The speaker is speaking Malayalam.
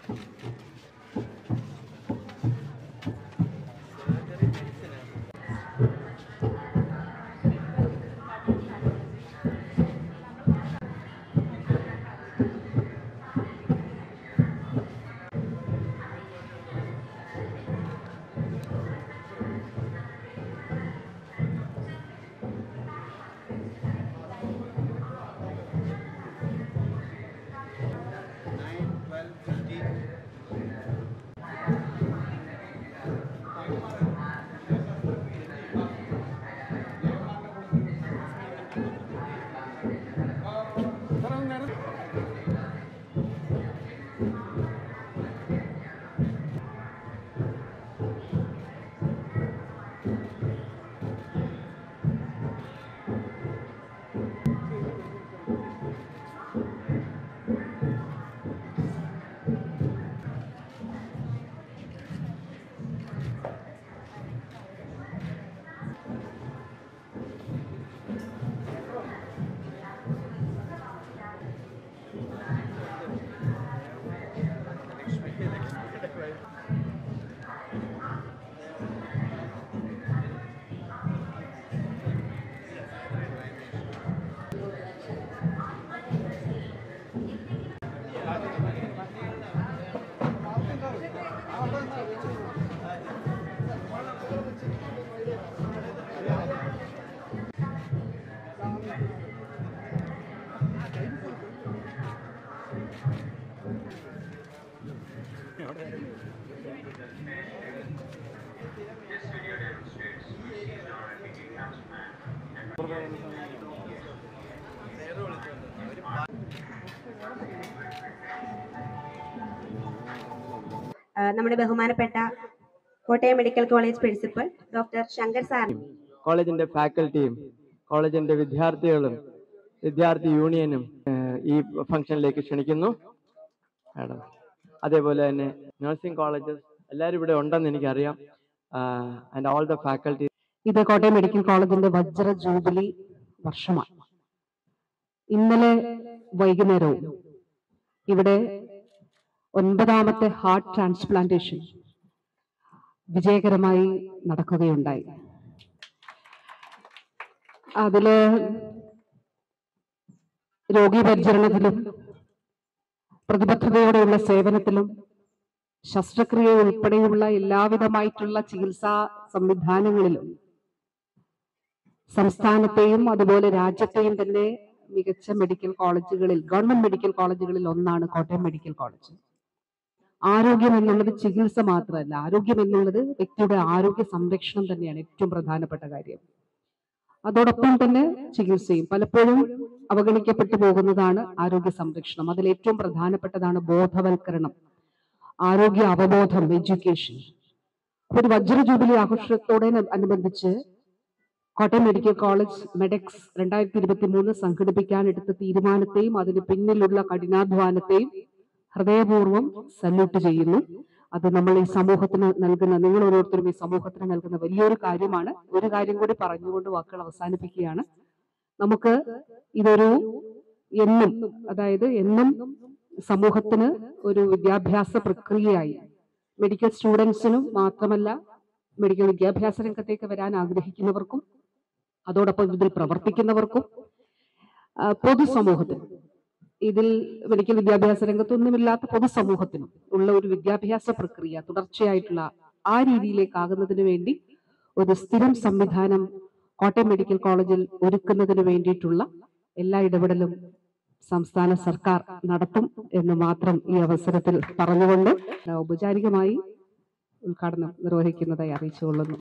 ആ, നമ്മുടെ ബഹുമാനപ്പെട്ട Kottayam medical college principal doctor Shankar sir കോളേജിന്റെ ഫാക്കൽറ്റിയും കോളേജിന്റെ വിദ്യാർത്ഥികളും വിദ്യാർത്ഥി യൂണിയനും ഏഹ്, ഈ ഫംഗ്ഷനിലേക്ക് ക്ഷണിക്കുന്നു മാഡം അതേപോലെ തന്നെ നഴ്സിംഗ് കോളേജസ് എല്ലാവരും ഇവിടെ ഉണ്ടെന്ന് എനിക്കറിയാം ആൻഡ് ഓൾ ദ ഫാക്കൽറ്റി ഇത് കോട്ടയം മെഡിക്കൽ കോളേജിന്റെ വജ്ര ജൂബിലി വർഷമാണ് ഇന്നലെ വൈകുന്നേരവും ഇവിടെ ഒൻപതാമത്തെ ഹാർട്ട് ട്രാൻസ്പ്ലാന്റേഷൻ വിജയകരമായി നടക്കുകയുണ്ടായി അതില് രോഗി പരിചരണത്തിലും പ്രതിബദ്ധതയോടെയുള്ള സേവനത്തിലും ശസ്ത്രക്രിയ ഉൾപ്പെടെയുള്ള എല്ലാവിധമായിട്ടുള്ള ചികിത്സാ സംവിധാനങ്ങളിലും സംസ്ഥാനത്തെയും അതുപോലെ രാജ്യത്തെയും തന്നെ മികച്ച മെഡിക്കൽ കോളേജുകളിൽ ഗവൺമെന്റ് മെഡിക്കൽ കോളേജുകളിൽ ഒന്നാണ് കോട്ടയം മെഡിക്കൽ കോളേജ് ആരോഗ്യം എന്നുള്ളത് ചികിത്സ മാത്രമല്ല ആരോഗ്യം എന്നുള്ളത് വ്യക്തിയുടെ ആരോഗ്യ സംരക്ഷണം തന്നെയാണ് ഏറ്റവും പ്രധാനപ്പെട്ട കാര്യം അതോടൊപ്പം തന്നെ ചികിത്സയും പലപ്പോഴും അവഗണിക്കപ്പെട്ടു പോകുന്നതാണ് ആരോഗ്യ സംരക്ഷണം അതിൽ ഏറ്റവും പ്രധാനപ്പെട്ടതാണ് ബോധവൽക്കരണം ആരോഗ്യ അവബോധം എഡ്യൂക്കേഷൻ ഒരു വജ്ര ജൂബിലി ആഘോഷത്തോടെ അനുബന്ധിച്ച് കോട്ടയം മെഡിക്കൽ കോളേജ് മെഡെക്സ് രണ്ടായിരത്തി ഇരുപത്തി മൂന്ന് സംഘടിപ്പിക്കാൻ എടുത്ത തീരുമാനത്തെയും അതിന് പിന്നിലുള്ള കഠിനാധ്വാനത്തെയും ഹൃദയപൂർവ്വം സല്യൂട്ട് ചെയ്യുന്നു അത് നമ്മൾ ഈ സമൂഹത്തിന് നൽകുന്ന നിങ്ങൾ ഓരോരുത്തരും ഈ സമൂഹത്തിന് നൽകുന്ന വലിയൊരു കാര്യമാണ് ഒരു കാര്യം കൂടി പറഞ്ഞുകൊണ്ട് വാക്കുകൾ അവസാനിപ്പിക്കുകയാണ് നമുക്ക് ഇതൊരു എന്നും അതായത് എന്നും സമൂഹത്തിന് ഒരു വിദ്യാഭ്യാസ പ്രക്രിയയായി മെഡിക്കൽ സ്റ്റുഡൻസിനും മാത്രമല്ല മെഡിക്കൽ വിദ്യാഭ്യാസ രംഗത്തേക്ക് വരാൻ ആഗ്രഹിക്കുന്നവർക്കും അതോടൊപ്പം ഇതിൽ പ്രവർത്തിക്കുന്നവർക്കും ആ, പൊതുസമൂഹത്തിനും ഇതിൽ മെഡിക്കൽ വിദ്യാഭ്യാസ രംഗത്തൊന്നുമില്ലാത്ത പൊതുസമൂഹത്തിനും ഉള്ള ഒരു വിദ്യാഭ്യാസ പ്രക്രിയ തുടർച്ചയായിട്ടുള്ള ആ രീതിയിലേക്കാകുന്നതിന് വേണ്ടി ഒരു സ്ഥിരം സംവിധാനം കോട്ടയം മെഡിക്കൽ കോളേജിൽ ഒരുക്കുന്നതിന് വേണ്ടിയിട്ടുള്ള എല്ലാ ഇടപെടലും സംസ്ഥാന സർക്കാർ നടത്തും എന്ന് മാത്രം ഈ അവസരത്തിൽ പറഞ്ഞുകൊണ്ട് ഔപചാരികമായി ഉദ്ഘാടനം നിർവഹിക്കുന്നതായി അറിയിച്ചുകൊള്ളുന്നു